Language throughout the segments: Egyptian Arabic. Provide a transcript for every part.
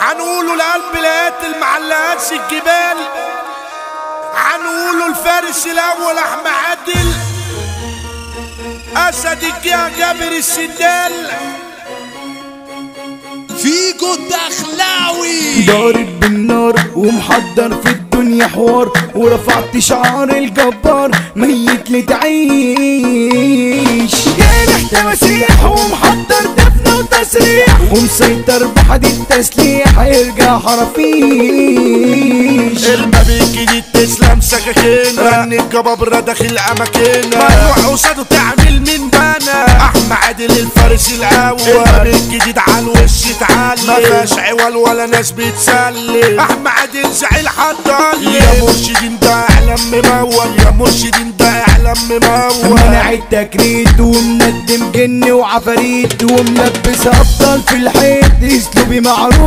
هنقولوا لقلب القاتل معلقاتش الجبال هنقولوا الفارس الاول احمد عادل اسد الجهه جابر السندال فيجو الدخلاوي ضارب بالنار ومحضر في الدنيا حوار ورفعت شعار الجبار ميت لتعيش جارح تماسيح ومحضر دفن وتسريح ومسيطر بحديد تسليح هيرجع حرافيش الباب الجديد تسلم سكاكين رن الجبابرة داخل اماكننا ممنوع قصاده تعمل من بنا احمد عادل الفارس الاول الباب الجديد على الوش اتعلم ما فيهاش عوال ولا ناس بتسلم احمد عادل زعيل حضر يا مرشدين ده اعلام ممول يا مرشدين ده اعلام ممول منع التكريت ومندم جن وعفاريت وملبس ابطال في الحيط اسلوبي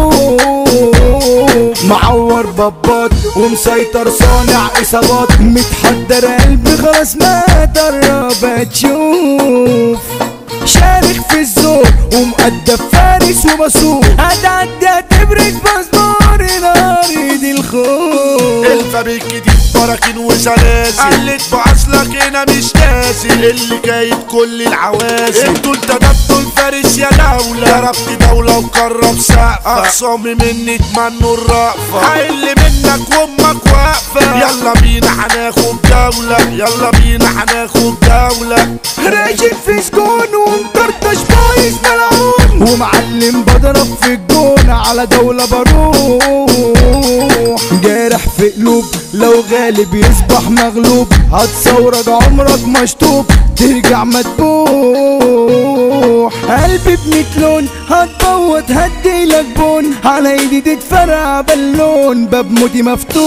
معروف معور بابات ومسيطر صانع اصابات متحضر قلبي خلاص ما قرب تشوف شارك في الزور ومؤدب فارس وبسوق هتعدى تبرد باسبور نار دي الخوف الباب الجديد براكين وسلاسل قلت باصلك هنا مش ناسي اللي جايب كل العوازل انتوا انتدبتوا الفارس يا دولة ضربت دولة وقرب سقف اخصامي مني تمنوا الرأفة هقل منك وامك واقفة يلا بينا هناخد جولة يلا بينا هناخد جولة راجل في سجون ومطرطش بايظ ملعون ومعلم بضرب في الجون على دولة بروح جارح في قلوب لو غالب يصبح مغلوب هتصورك عمرك مشطوب ترجع مدبوح قلبي بميت لون هتبوت هديلك بون على ايدي تتفرع باللون باب موتي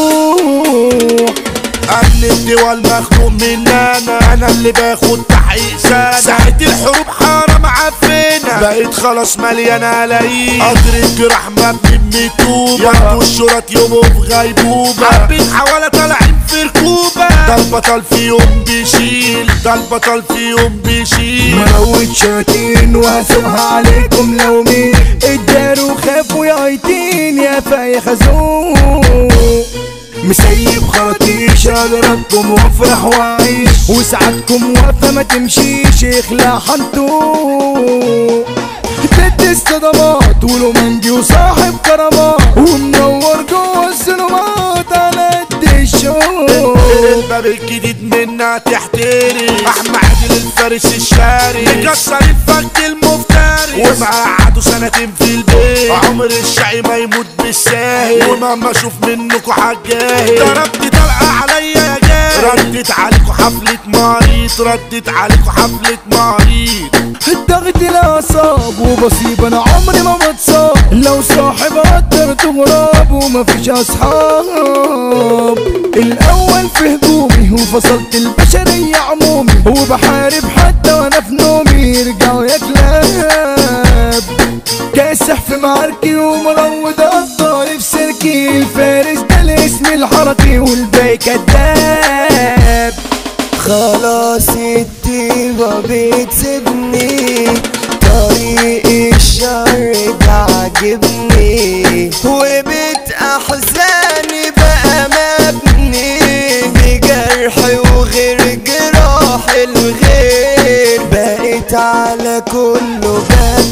مفتوح امن الدول مخنوق مننا انا اللي باخد تحقيق سنة ساعة الحروب حرام عفينا بقيت خلاص مليانة قلايين قدر الجراح مبني بميتوبة ياخدوا الشرط يومه في غيبوبة حبين حوالي طالعين في ركوبة ده البطل في يوم بيشيل ده البطل في يوم بيشيل موت شياطين وهسوقها عليكم لو مين اداروا خافوا يا ايتين يا فاي خازوق مسيب خراطيش اضربكم وافرح واعيش وساعتكم واقفه ما تمشيش اخلع حنطوق ضد الصدمات ولومنجي وصاحب كرامات ومنور جوه الظلمات على قد الشوق الباب الجديد منا تحتري احمد عادل الفارس الشاري مكسر الفك المفتري ومعاه قعدوا سنتين في البيت عمر الشقي ما يموت بالساهل ومهما اشوف منكوا حجاهي ضربت طلقه عليا يا جاهل ردت عليكوا حفلة مريض ردت عليكوا حفلة مريض الضغط الاعصاب وبصيب انا عمري ما بتصاب لو صاحب قدرت غراب ومفيش اصحاب الاول في هجومي وفصلت البشرية عمومي وبحارب حتى وانا في نومي يرجعوا يا كلاب كاسح في معاركي ومروض ابطالي في سيركي الفارس ده الاسم الحركي والباقي كداب خلاص الطيبة بتسيبني طريق الشر ده عاجبني وبيت أحزاني بقى مبني بجرحي وغير جراح الغير بقيت على كله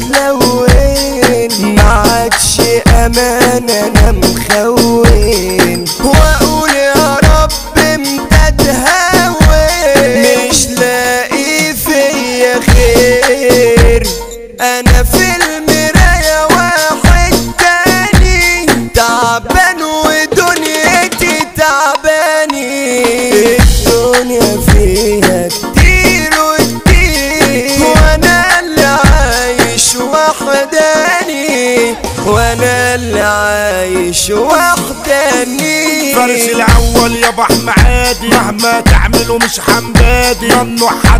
بتلون ما عادش امان انا مخون واقول يا رب امتى تهون مش لاقي فيا خير انا في المراية واحد تاني تعبان ودنيتي تعباني الدنيا فيها كتير وكتير وانا اللي عايش وحداني وانا اللي عايش وحداني فارس الاول يا احمد عادي مهما تعملوا مش حمادي ممنوع حد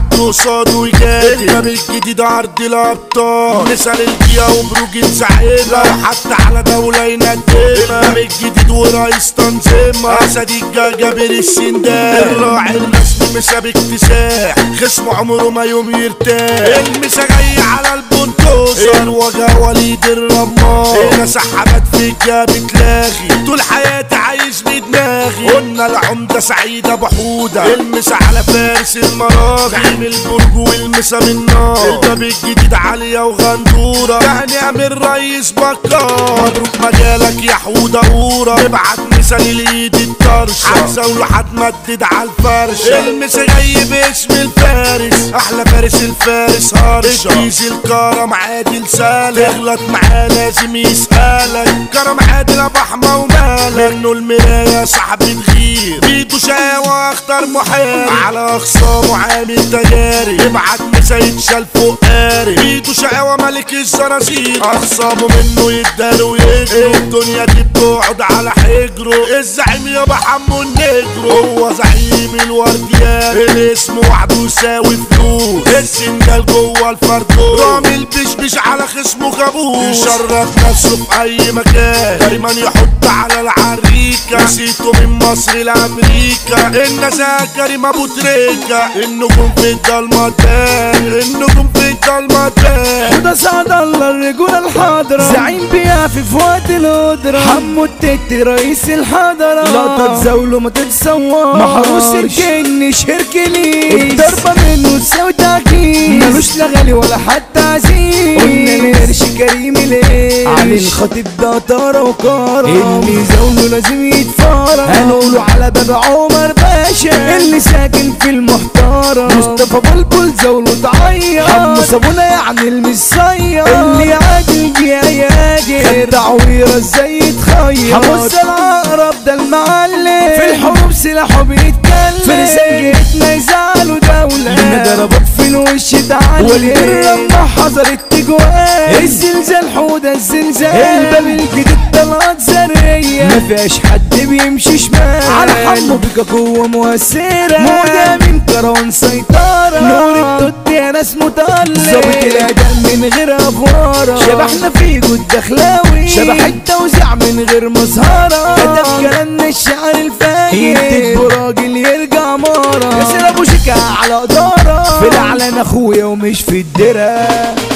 حد قصاده يجادل الباب الجديد عرض الابطال مثال الجيا وبروج نساعدها لو حتى على دولة يندمها الباب الجديد ورئيس تنظيمها اسد الجابر السندان الراعي الرسمي مسا باكتساح خصمه عمره ما يوم يرتاح المسا جاي على البنتوسة الوجه وليد الرمار هنا سحبت في الجاب تلاغي طول حياتي عايش بدماغي قلنا العمدة سعيد ابو حودة المسا على فارس المراغي زعيم البرج والمسا من نار الباب الجديد عالية وغندورة تاني امير رئيس بكار مبروك مجالك يا حودة قورة ابعت مسا للايد الطرشة عكسة ولوحات مدد على الفرشة المسا جاي باسم الفارس احلى فارس الفارس هرشة الكيس الكرم عادل سالك تغلط معاه لازم يسألك كرم عادل ابو احمى ومالك منه المراية صاحب تغير بيدو شقاوة اختار محارب على اخصامه عامل تجاري ابعت مسا يتشال فوق قاري بيدو شقاوة ملك الزرازير اخصامه منه يداله ويجروا الدنيا دي بتقعد على حجره الزعيم يابا حمو النجرو هو زعيم الورديان الاسم وحده يساوي فلوس السندال جوه الفردوس رامي البشبش على خصمه كابوس يشرف نفسه في اي مكان دايما يحط على العريكة نسيته من مصر لامريكا النزاهة كريم ابو تريكة النجوم في الضلمة تان النجوم في الضلمة تان وده سعد الله الرجولة الحاضرة زعيم بيعفي في وقت القدرة حمو التت رئيس الحضرة لقطة زاوله ما تتصور محروس الكن شركلي الضربة منه تساوي تأكيد ملوش لا غالي ولا حتى عزيز قلنا القرش كريم ليه علي الخطيب ده طارة وكارة اللي زاوله لازم يتفارى هنقوله على باب عمر باشا اللي ساكن في المحترم مصطفى بلبل زاوله تعيط حمو صابونة يعني المصير اللي عادل بيها ياجر خد تعويرة ازاي يتخير حمص العقرب ده المعلم في الحروب سلاحه بيتكلم فرسان جيتنا يزعلوا دولة لما ضربت في الوش تعلم وليد لما حضرت تجوال الزلزال حودة الزلزال الباب الجديد طلعت زرية ما فيهاش حد بيمشي شمال على حمو بيكا قوة مؤثرة مودة من كروان سيطرة نور التوت يا ناس مطلع ظابط الأداء من غير أفوارة شبحنا في جود دخلاوي شبح التوزيع من غير مظهرة كتب كلامنا الشعر الفاجر يكتب راجل يرجع مرة ياسر أبو شكا على قدارة في الإعلان أخويا ومش في الدرة